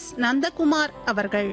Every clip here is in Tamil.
நந்தகுமார் அவர்கள்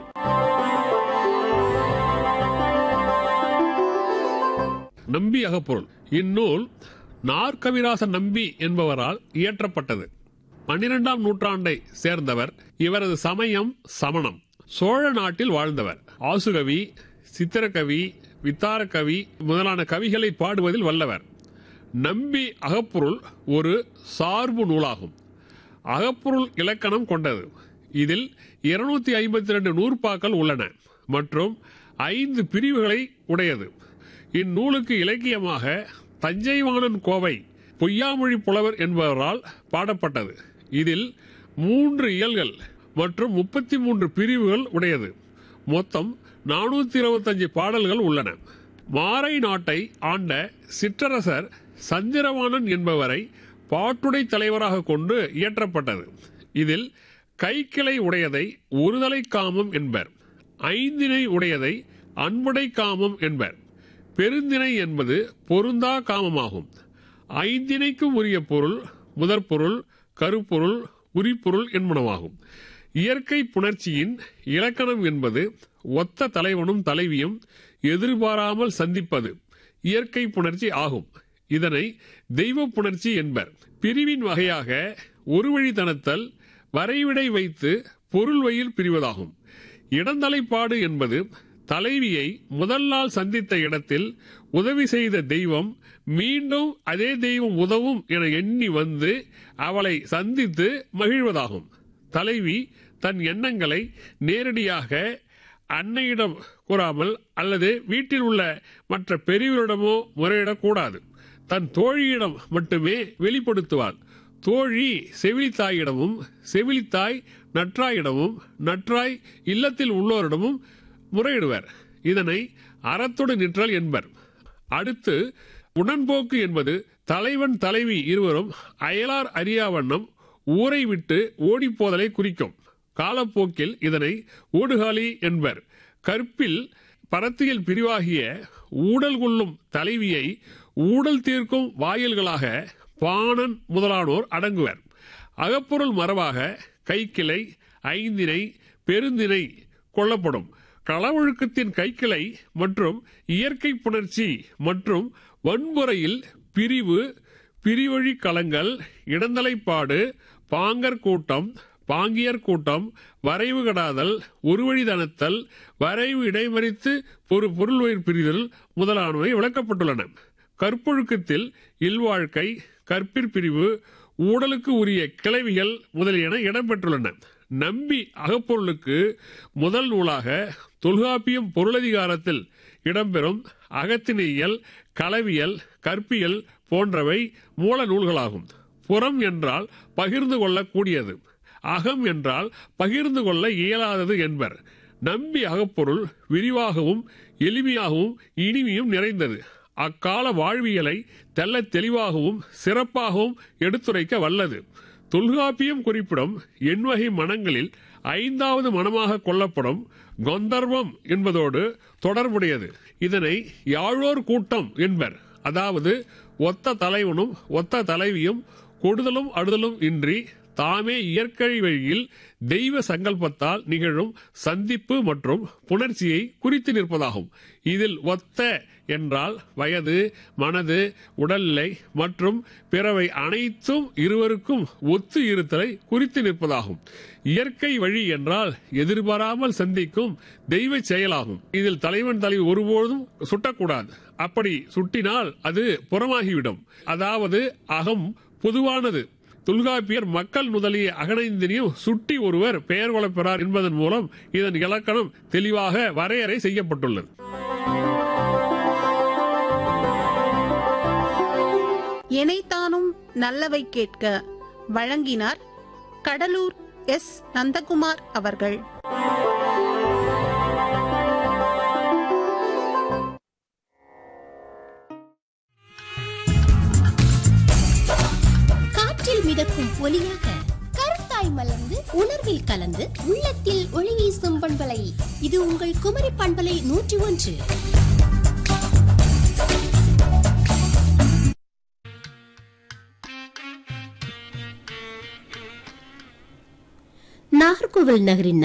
நம்பி அகப்பொருள் இந்நூல் நாற்கவிராச நம்பி என்பவரால் இயற்றப்பட்டது பன்னிரெண்டாம் நூற்றாண்டை சேர்ந்தவர் இவரது சமயம் சமணம் சோழ நாட்டில் வாழ்ந்தவர் ஆசுகவி சித்திரக்கவி வித்தாரக்கவி முதலான கவிகளை பாடுவதில் வல்லவர் நம்பி அகப்பொருள் ஒரு சார்பு நூலாகும் அகப்பொருள் இலக்கணம் கொண்டது இதில் இருநூத்தி ஐம்பத்தி ரெண்டு நூற்பாக்கள் உள்ளன மற்றும் ஐந்து பிரிவுகளை உடையது இந்நூலுக்கு இலக்கியமாக தஞ்சைவாணன் கோவை பொய்யாமொழி புலவர் என்பவரால் பாடப்பட்டது இதில் மூன்று இயல்கள் மற்றும் முப்பத்தி மூன்று பிரிவுகள் உடையது மொத்தம் நானூத்தி இருபத்தஞ்சு பாடல்கள் உள்ளன மாரை நாட்டை ஆண்ட சிற்றரசர் சந்திரவாணன் என்பவரை பாட்டுடை தலைவராக கொண்டு இயற்றப்பட்டது இதில் கைக்கிளை உடையதை ஒருதலை காமம் என்பர் ஐந்தினை உடையதை அன்புடை காமம் என்பர் பெருந்திணை என்பது பொருந்தா காமமாகும் ஐந்திணைக்கும் உரிய பொருள் முதற்பொருள் கருப்பொருள் உரிப்பொருள் என்பனவாகும் இயற்கை புணர்ச்சியின் இலக்கணம் என்பது ஒத்த தலைவனும் தலைவியும் எதிர்பாராமல் சந்திப்பது இயற்கை புணர்ச்சி ஆகும் இதனை தெய்வ புணர்ச்சி என்பர் பிரிவின் வகையாக ஒரு வழித்தனத்தல் வரைவிடை வைத்து பொருள் வயில் பிரிவதாகும் இடந்தலைப்பாடு என்பது தலைவியை முதல் நாள் சந்தித்த இடத்தில் உதவி செய்த தெய்வம் மீண்டும் அதே தெய்வம் உதவும் என எண்ணி வந்து அவளை சந்தித்து மகிழ்வதாகும் தலைவி தன் எண்ணங்களை நேரடியாக அன்னையிடம் கூறாமல் அல்லது வீட்டில் உள்ள மற்ற பெரியவரிடமோ முறையிடக்கூடாது தன் தோழியிடம் மட்டுமே வெளிப்படுத்துவார் தோழி செவிலித்தாயிடமும் செவிலித்தாய் நற்றாயிடமும் நற்றாய் இல்லத்தில் உள்ளோரிடமும் முறையிடுவர் இதனை அறத்தொடு நிற்றல் என்பர் அடுத்து உடன்போக்கு என்பது தலைவன் தலைவி இருவரும் அயலார் அறியாவண்ணம் ஊரை விட்டு ஓடிப்போதலை குறிக்கும் காலப்போக்கில் இதனை ஊடுகாலி என்பர் கற்பில் பரத்தியல் பிரிவாகிய ஊடல் கொள்ளும் தலைவியை ஊடல் தீர்க்கும் வாயில்களாக பாணன் முதலானோர் அடங்குவர் அகப்பொருள் மரபாக கைக்கிளை ஐந்தினை பெருந்திணை கொள்ளப்படும் களவொழுக்கத்தின் கைக்கிளை மற்றும் இயற்கை புணர்ச்சி மற்றும் வன்முறையில் பிரிவு பிரிவழி களங்கள் இடந்தலைப்பாடு பாங்கர் கூட்டம் பாங்கியர் கூட்டம் வரைவு கடாதல் ஒருவழிதனத்தல் வரைவு இடைமறித்து ஒரு பொருள் வயிர் பிரிதல் முதலானவை விளக்கப்பட்டுள்ளன கற்பொழுக்கத்தில் இல்வாழ்க்கை கற்பிற் பிரிவு ஊடலுக்கு உரிய கிளவிகள் முதலியன இடம்பெற்றுள்ளன நம்பி அகப்பொருளுக்கு முதல் நூலாக தொல்காப்பியம் பொருளதிகாரத்தில் இடம்பெறும் அகத்தினியல் களவியல் கற்பியல் போன்றவை மூல நூல்களாகும் புறம் என்றால் பகிர்ந்து கொள்ளக்கூடியது அகம் என்றால் பகிர்ந்து கொள்ள இயலாதது என்பர் நம்பி அகப்பொருள் விரிவாகவும் எளிமையாகவும் இனிமையும் நிறைந்தது அக்கால வாழ்வியலை தெல்ல தெளிவாகவும் சிறப்பாகவும் எடுத்துரைக்க வல்லது தொல்காப்பியம் குறிப்பிடும் எண்வகை மனங்களில் ஐந்தாவது மனமாக கொள்ளப்படும் கொந்தர்வம் என்பதோடு தொடர்புடையது இதனை யாழோர் கூட்டம் என்பர் அதாவது ஒத்த தலைவனும் ஒத்த தலைவியும் கொடுதலும் அடுதலும் இன்றி தாமே இயற்கை வழியில் தெய்வ சங்கல்பத்தால் நிகழும் சந்திப்பு மற்றும் புணர்ச்சியை குறித்து நிற்பதாகும் இதில் ஒத்த என்றால் வயது மனது உடல்நிலை மற்றும் பிறவை அனைத்தும் இருவருக்கும் ஒத்து இருத்தலை குறித்து நிற்பதாகும் இயற்கை வழி என்றால் எதிர்பாராமல் சந்திக்கும் தெய்வ செயலாகும் இதில் தலைவன் தலைவி ஒருபோதும் சுட்டக்கூடாது அப்படி சுட்டினால் அது புறமாகிவிடும் அதாவது அகம் பொதுவானது தொல்காப்பியர் மக்கள் முதலிய அகனைந்தினியும் சுட்டி ஒருவர் பெயர் கொள்ளப்பெறார் என்பதன் மூலம் இதன் இலக்கணம் தெளிவாக வரையறை செய்யப்பட்டுள்ளது எனைத்தானும் நல்லவை கேட்க வழங்கினார் கடலூர் எஸ் நந்தகுமார் அவர்கள் காற்றில் மிதக்கும் ஒலியாக கருத்தாய் மலர்ந்து உணர்வில் கலந்து உள்ளத்தில் ஒளி வீசும் பண்பலை இது உங்கள் குமரி பண்பலை நூற்றி ஒன்று நாகர்கோவில் நகரின்